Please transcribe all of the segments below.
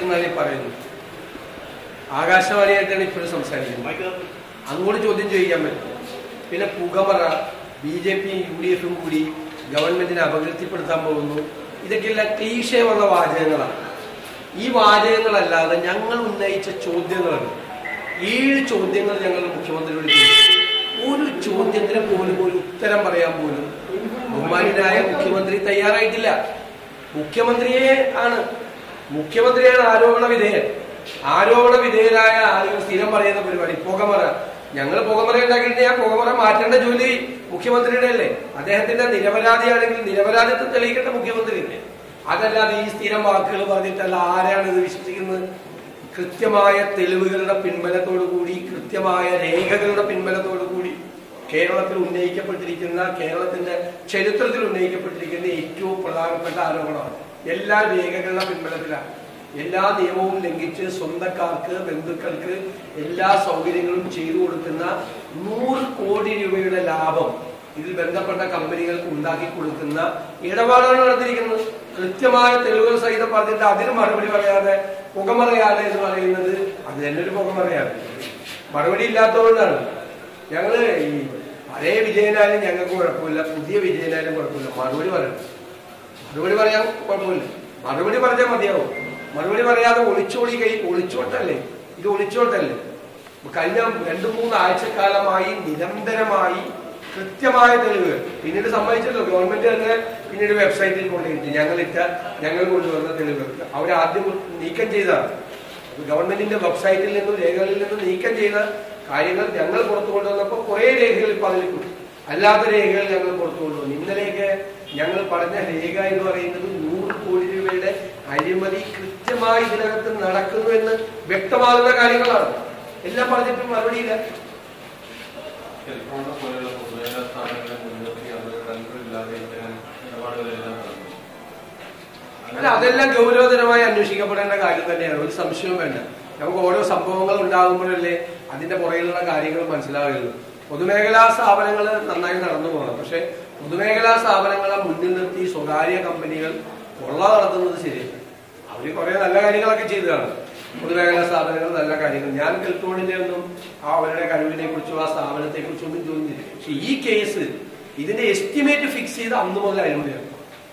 എന്നാണ് ഈ പറയുന്നത് ആകാശവാണിയായിട്ടാണ് ഇപ്പോഴും സംസാരിക്കുന്നത് അങ്ങോട്ട് ചോദ്യം ചോദിക്കാൻ പറ്റും പിന്നെ പുകമറ B J P U D എഫും കൂടി ഗവൺമെന്റിനെ അപകീർത്തിപ്പെടുത്താൻ പോകുന്നു ഇതൊക്കെയെല്ലാം ക്ലീശയുള്ള വാചകങ്ങളാണ് ഈ വാചകങ്ങളല്ലാതെ ഞങ്ങൾ ഉന്നയിച്ച ചോദ്യങ്ങളുണ്ട് ഏഴ് ചോദ്യങ്ങൾ ഞങ്ങൾ മുഖ്യമന്ത്രിയോട് ചോദിച്ചു ഒരു ചോദ്യത്തിന് പോലും ഒരു ഉത്തരം പറയാൻ പോലും ബഹുമാനായ മുഖ്യമന്ത്രി തയ്യാറായിട്ടില്ല മുഖ്യമന്ത്രിയെ ആണ് മുഖ്യമന്ത്രിയാണ് ആരോപണ വിധേയൻ ആരോപണ വിധേയരായ ആളുകൾ സ്ഥിരം പറയുന്ന പരിപാടി പുകമറ ഞങ്ങൾ പുകമറ ഉണ്ടാക്കിയിട്ട് ആ പുകമറ മാറ്റേണ്ട ജോലി മുഖ്യമന്ത്രിയുടെ അല്ലേ അദ്ദേഹത്തിന്റെ നിരപരാധിയാണെങ്കിൽ നിരപരാധിത്വം തെളിയിക്കേണ്ട മുഖ്യമന്ത്രിയല്ലേ അതല്ലാതെ ഈ സ്ഥിരം വാക്കുകൾ പറഞ്ഞിട്ടല്ല ആരാണ് ഇത് വിശ്വസിക്കുന്നത് കൃത്യമായ തെളിവുകളുടെ പിൻബലത്തോടു കൂടി കൃത്യമായ രേഖകളുടെ പിൻബലത്തോടു കൂടി കേരളത്തിൽ ഉന്നയിക്കപ്പെട്ടിരിക്കുന്ന കേരളത്തിന്റെ ചരിത്രത്തിൽ ഉന്നയിക്കപ്പെട്ടിരിക്കുന്ന ഏറ്റവും പ്രധാനപ്പെട്ട ആരോപണമാണ് എല്ലാ രേഖകളുടെ പിൻബലത്തിലാണ് എല്ലാ നിയമവും ലംഘിച്ച് സ്വന്തക്കാർക്ക് ബന്ധുക്കൾക്ക് എല്ലാ സൗകര്യങ്ങളും ചെയ്തു കൊടുക്കുന്ന നൂറ് കോടി രൂപയുടെ ലാഭം ഇതിൽ ബന്ധപ്പെട്ട കമ്പനികൾക്ക് ഉണ്ടാക്കി കൊടുക്കുന്ന ഇടപാടാണ് നടത്തിയിരിക്കുന്നത് കൃത്യമായ തെളിവുകൾ സഹിതം പറഞ്ഞിട്ട് അതിന് മറുപടി പറയാതെ പുകമറയാണ് എന്ന് പറയുന്നത് അത് തന്നെ ഒരു പുകമറയാണ് മറുപടി ഇല്ലാത്തതുകൊണ്ടാണ് ഞങ്ങള് ഈ പഴയ വിജയനായാലും ഞങ്ങൾക്ക് കുഴപ്പമില്ല പുതിയ വിജയനായാലും കുഴപ്പമില്ല മറുപടി പറയണം മറുപടി പറയാൻ കുഴപ്പമില്ല മറുപടി പറഞ്ഞാൽ മതിയാവും മറുപടി പറയാതെ ഒളിച്ചോടി കൈ ഒളിച്ചോട്ടല്ലേ ഇത് ഒളിച്ചോട്ടല്ലേ കഴിഞ്ഞ രണ്ടു മൂന്ന് ആഴ്ചക്കാലമായി നിരന്തരമായി കൃത്യമായ തെളിവുകൾ പിന്നീട് സമ്മതിച്ചല്ലോ ഗവൺമെന്റ് തന്നെ പിന്നീട് വെബ്സൈറ്റിൽ കൊണ്ടുപോയിട്ട് ഞങ്ങളിട്ട ഞങ്ങൾ കൊണ്ടുവന്ന തെളിവുകൾ അവർ ആദ്യം നീക്കം ചെയ്തതാണ് ഗവൺമെന്റിന്റെ വെബ്സൈറ്റിൽ നിന്നും രേഖകളിൽ നിന്നും നീക്കം ചെയ്ത കാര്യങ്ങൾ ഞങ്ങൾ പുറത്തു കൊണ്ടുവന്നപ്പോൾ കുറെ രേഖകൾ ഇപ്പൊ അതിൽ കൂടി അല്ലാത്ത രേഖകൾ ഞങ്ങൾ പുറത്തു കൊണ്ടുവന്നു ഇന്നലെയൊക്കെ ഞങ്ങൾ പറഞ്ഞ രേഖ എന്ന് പറയുന്നത് നൂറ് കോടി രൂപയുടെ അഴിമതി കൃത്യമായി ഇതിനകത്ത് നടക്കുന്നു എന്ന് വ്യക്തമാകുന്ന കാര്യങ്ങളാണ് എല്ലാം പറഞ്ഞിട്ടും മറുപടിയില്ല ടെലിഫോണിനെ പോലെയുള്ള പൊതുമേഖലാ സ്ഥാപനങ്ങളെ മുൻനിർത്തി അത് ടെൻഡറില്ലാതെ ഇത്തരം ഇടപാടുകളെല്ലാം നടന്നു അല്ല അതെല്ലാം ഗൗരവതരമായി അന്വേഷിക്കപ്പെടേണ്ട കാര്യം തന്നെയാണ് ഒരു സംശയവും വേണ്ട നമുക്ക് ഓരോ സംഭവങ്ങൾ ഉണ്ടാകുമ്പോഴല്ലേ അതിന്റെ പുറകിലുള്ള കാര്യങ്ങൾ മനസ്സിലാവുകയുള്ളൂ പൊതുമേഖലാ സ്ഥാപനങ്ങൾ നന്നായി നടന്നു പോകണം പക്ഷെ പൊതുമേഖലാ സ്ഥാപനങ്ങളെ മുന്നിൽ നിർത്തി സ്വകാര്യ കമ്പനികൾ കൊള്ള നടത്തുന്നത് ശരിയല്ല അവര് കുറെ നല്ല കാര്യങ്ങളൊക്കെ ചെയ്തതാണ് പൊതുമേഖലാ സ്ഥാപനങ്ങൾ നല്ല കാര്യങ്ങൾ ഞാൻ കെൽത്തോണിന്റെ ഒന്നും ആ അവരുടെ കഴിവിനെ കുറിച്ചോ ആ സ്ഥാപനത്തെ കുറിച്ചോ ഒന്നും ചോദിച്ചില്ല പക്ഷെ ഈ കേസ് ഇതിന്റെ എസ്റ്റിമേറ്റ് ഫിക്സ് ചെയ്ത് അന്ന് മുതൽ അഴിമതിയാണ്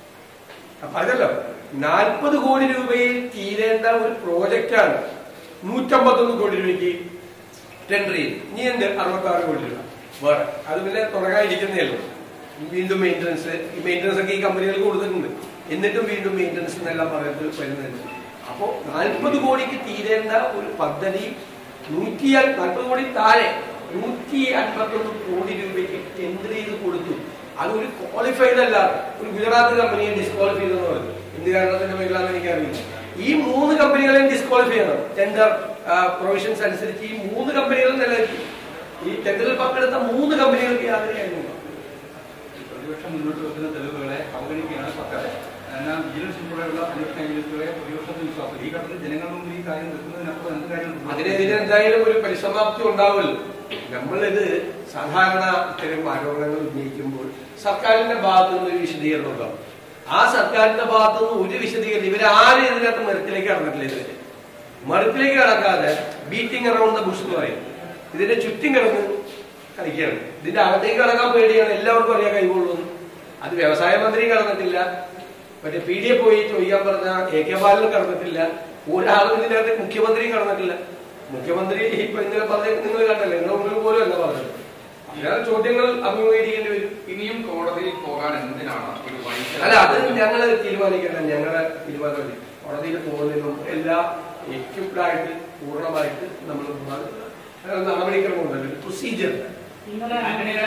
അപ്പൊ അതല്ലോ നാൽപ്പത് കോടി രൂപയിൽ തീരേണ്ട ഒരു പ്രോജക്റ്റാണ് നൂറ്റമ്പത്തൊന്ന് കോടി രൂപയ്ക്ക് ടെൻഡർ ചെയ്തു ഇനി എന്ത് അറുപത്തി ആറ് കോടി രൂപ വേറെ അത് പിന്നെ തുടങ്ങാതിരിക്കുന്നേ ഉള്ളൂ വീണ്ടും മെയിൻ്റനൻസ് ഈ മെയിൻ്റനൻസ് ഒക്കെ ഈ കമ്പനികൾക്ക് കൊടുത്തിട്ടുണ്ട് എന്നിട്ടും വീണ്ടും മെയിൻ്റനൻസ് എന്നെല്ലാം പറയുന്നത് വരുന്നുണ്ട് അപ്പോ നാൽപ്പത് കോടിക്ക് തീരേണ്ട ഒരു പദ്ധതി നൂറ്റി നാൽപ്പത് കോടി താഴെ നൂറ്റി അൻപത്തൊന്ന് കോടി രൂപയ്ക്ക് ടെൻഡർ ചെയ്ത് കൊടുത്തു അത് ഒരു ക്വാളിഫൈഡ് അല്ല ഒരു ഗുജറാത്ത് കമ്പനിയെ ഡിസ്ക്വാളിഫൈ ചെയ്തെന്ന് പറഞ്ഞു എന്ത് കാരണത്തിന്റെ പേരിലാണെന്ന് എനിക്കറിയില്ല ഈ മൂന്ന് കമ്പനികളെയും ഡിസ്ക്വാളിഫൈ ചെയ്യണം ടെൻഡർ പ്രൊവിഷൻസ് അനുസരിച്ച് ഈ മൂന്ന് കമ്പനികളും നിലനിർത്തി ഈ ടെൻഡറിൽ പങ്കെടുത്ത മൂന്ന് കമ്പനികൾക്ക് യാതൊരു കാര്യമില്ല പ്രതിപക്ഷം മുന്നോട്ട് വെക്കുന്ന തെളിവുകളെ അവഗണിക്കുകയാണ് സർക്കാർ എന്നാൽ വിജിലൻസ് ഉൾപ്പെടെയുള്ള അന്വേഷണ ഏജൻസികളെ പ്രതിപക്ഷത്തിന് വിശ്വാസം ഈ ഘട്ടത്തിൽ ജനങ്ങളുടെ മുമ്പിൽ ഈ കാര്യം വെക്കുന്നതിനപ്പുറം എന്ത് കാര്യം അതിനെതിരെ എന്തായാലും ഒരു പരിസമാപ്തി ഉണ്ടാവുമല്ലോ നമ്മളിത് സാധാരണ ഇത്തരം ആരോപണങ്ങൾ ഉന്നയിക്കുമ്പോൾ സർക്കാരിന്റെ ഭാഗത്തു നിന്ന് ഒരു വിശദീകരണം ഉണ്ടാവും ആ സർക്കാരിന്റെ ഭാഗത്തു നിന്ന് ഒരു വിശദീകരണം ഇവരാരും ഇതിനകത്ത് മെറിറ്റിലേക്ക് കടന്നിട്ടില്ല ഇതുവരെ മെറിറ്റിലേക്ക് കടക്കാതെ ബീറ്റിംഗ് അറൌണ്ട് ദ ബുഷ് എന്ന് പറയും ഇതിന്റെ ചുറ്റും കിടന്ന് കളിക്കുകയാണ് ഇതിന്റെ അകത്തേക്ക് കടക്കാൻ പേടിയാണ് എല്ലാവർക്കും അറിയാൻ കൈകൊള്ളുന്നു അത് വ്യവസായ മന്ത്രി കടന്നിട്ടില്ല മറ്റേ പി ഡി എ പോയി ചോദിക്കാൻ പറഞ്ഞ എ കെ ബാലൻ കടന്നിട്ടില്ല ഒരാളും ഇതിനകത്ത് മുഖ്യമന്ത്രി കടന്നിട്ടില്ല മുഖ്യമന്ത്രി ഇപ്പൊ ഇന്നലെ പറഞ്ഞ നിങ്ങൾ കണ്ടല്ലേ നിങ്ങളുടെ മുന്നിൽ പോലും അല്ല പറഞ്ഞത് അങ്ങനെ ചോദ്യങ്ങൾ അഭിമുഖീകരിക്കേണ്ടി വരും ഇനിയും കോടതിയിൽ പോകാൻ എന്തിനാണ് ഒരു വഴി അല്ല അത് ഞങ്ങൾ തീരുമാനിക്കണം ഞങ്ങളുടെ തീരുമാനമല്ലേ കോടതിയിൽ പോകുന്നതിനും എല്ലാം എക്യുപ്ഡ് ആയിട്ട് പൂർണ്ണമായിട്ട് നമ്മൾ നടപടിക്രമമുണ്ടല്ലോ പ്രൊസീജിയർ ഇന്നലെ